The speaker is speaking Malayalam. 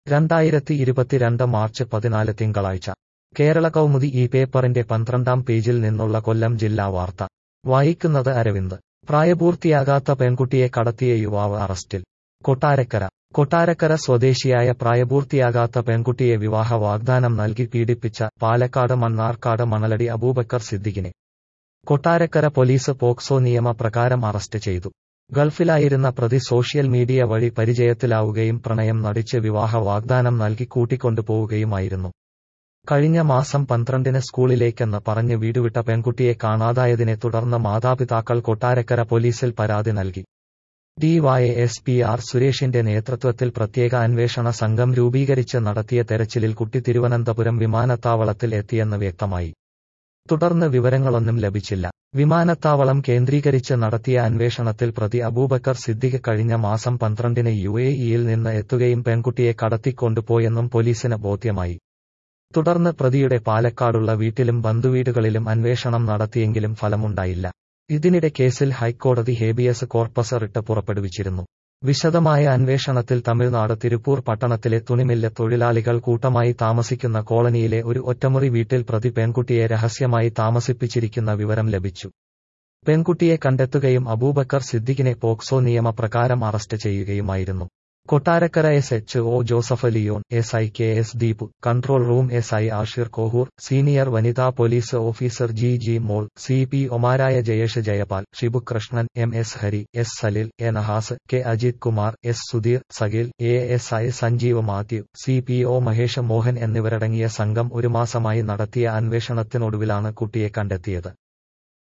രണ്ടായിരത്തി ഇരുപത്തിരണ്ട് മാർച്ച് പതിനാല് തിങ്കളാഴ്ച കേരള കൗമുദി ഈ പേപ്പറിന്റെ പന്ത്രണ്ടാം പേജിൽ നിന്നുള്ള കൊല്ലം ജില്ലാ വാർത്ത വായിക്കുന്നത് അരവിന്ദ് പ്രായപൂർത്തിയാകാത്ത പെൺകുട്ടിയെ കടത്തിയ യുവാവ് അറസ്റ്റിൽ കൊട്ടാരക്കര കൊട്ടാരക്കര സ്വദേശിയായ പ്രായപൂർത്തിയാകാത്ത പെൺകുട്ടിയെ വിവാഹ വാഗ്ദാനം നൽകി പീഡിപ്പിച്ച പാലക്കാട് മണ്ണാർക്കാട് മണലടി അബൂബക്കർ സിദ്ദിഖിനെ കൊട്ടാരക്കര പോലീസ് പോക്സോ നിയമപ്രകാരം അറസ്റ്റ് ചെയ്തു ഗൾഫിലായിരുന്ന പ്രതി സോഷ്യൽ മീഡിയ വഴി പരിചയത്തിലാവുകയും പ്രണയം നടിച്ച് വിവാഹ വാഗ്ദാനം നൽകി കൂട്ടിക്കൊണ്ടുപോവുകയുമായിരുന്നു കഴിഞ്ഞ മാസം പന്ത്രണ്ടിന് സ്കൂളിലേക്കെന്ന് പറഞ്ഞ് വീടുവിട്ട പെൺകുട്ടിയെ കാണാതായതിനെ തുടർന്ന് മാതാപിതാക്കൾ കൊട്ടാരക്കര പോലീസിൽ പരാതി നൽകി ഡിവൈഎസ് പി ആർ സുരേഷിന്റെ നേതൃത്വത്തിൽ പ്രത്യേക അന്വേഷണ സംഘം രൂപീകരിച്ച് നടത്തിയ തെരച്ചിലിൽ കുട്ടി തിരുവനന്തപുരം വിമാനത്താവളത്തിൽ എത്തിയെന്ന് വ്യക്തമായി തുടർന്ന് വിവരങ്ങളൊന്നും ലഭിച്ചില്ല വിമാനത്താവളം കേന്ദ്രീകരിച്ച് നടത്തിയ അന്വേഷണത്തിൽ പ്രതി അബൂബക്കർ സിദ്ദിഖ് കഴിഞ്ഞ മാസം പന്ത്രണ്ടിന് യു എ ഇയിൽ നിന്ന് എത്തുകയും പെൺകുട്ടിയെ കടത്തിക്കൊണ്ടുപോയെന്നും പോലീസിന് ബോധ്യമായി തുടർന്ന് പ്രതിയുടെ പാലക്കാടുള്ള വീട്ടിലും ബന്ധുവീടുകളിലും അന്വേഷണം നടത്തിയെങ്കിലും ഫലമുണ്ടായില്ല ഇതിനിടെ കേസിൽ ഹൈക്കോടതി ഹേബിയസ് കോർപ്പസ് റിട്ട് പുറപ്പെടുവിച്ചിരുന്നു വിശദമായ അന്വേഷണത്തിൽ തമിഴ്നാട് തിരുപ്പൂർ പട്ടണത്തിലെ തുണിമില്ല് തൊഴിലാളികൾ കൂട്ടമായി താമസിക്കുന്ന കോളനിയിലെ ഒരു ഒറ്റമുറി വീട്ടിൽ പ്രതി പെൺകുട്ടിയെ രഹസ്യമായി താമസിപ്പിച്ചിരിക്കുന്ന വിവരം ലഭിച്ചു പെൺകുട്ടിയെ കണ്ടെത്തുകയും അബൂബക്കർ സിദ്ദിഖിനെ പോക്സോ നിയമപ്രകാരം അറസ്റ്റ് ചെയ്യുകയുമായിരുന്നു Kottarakkara S H O Joseph Leon S I K S Deep control room S I Ashir Kohoor senior വനിതാ police officer Gigimol C P ഒമാരായ Jayesh Jayapal Shibu Krishnan M S Hari S Salil A Nahas K Ajith Kumar S Sudheer Sagil A S I Sanjeev Mathew C P O Mahesh Mohan എന്നിവരടങ്ങിയ സംഘം ഒരു മാസമായി നടത്തിയ അന്വേഷണത്തിനൊടുവിലാണ് കുട്ടിയെ കണ്ടെത്തിയത്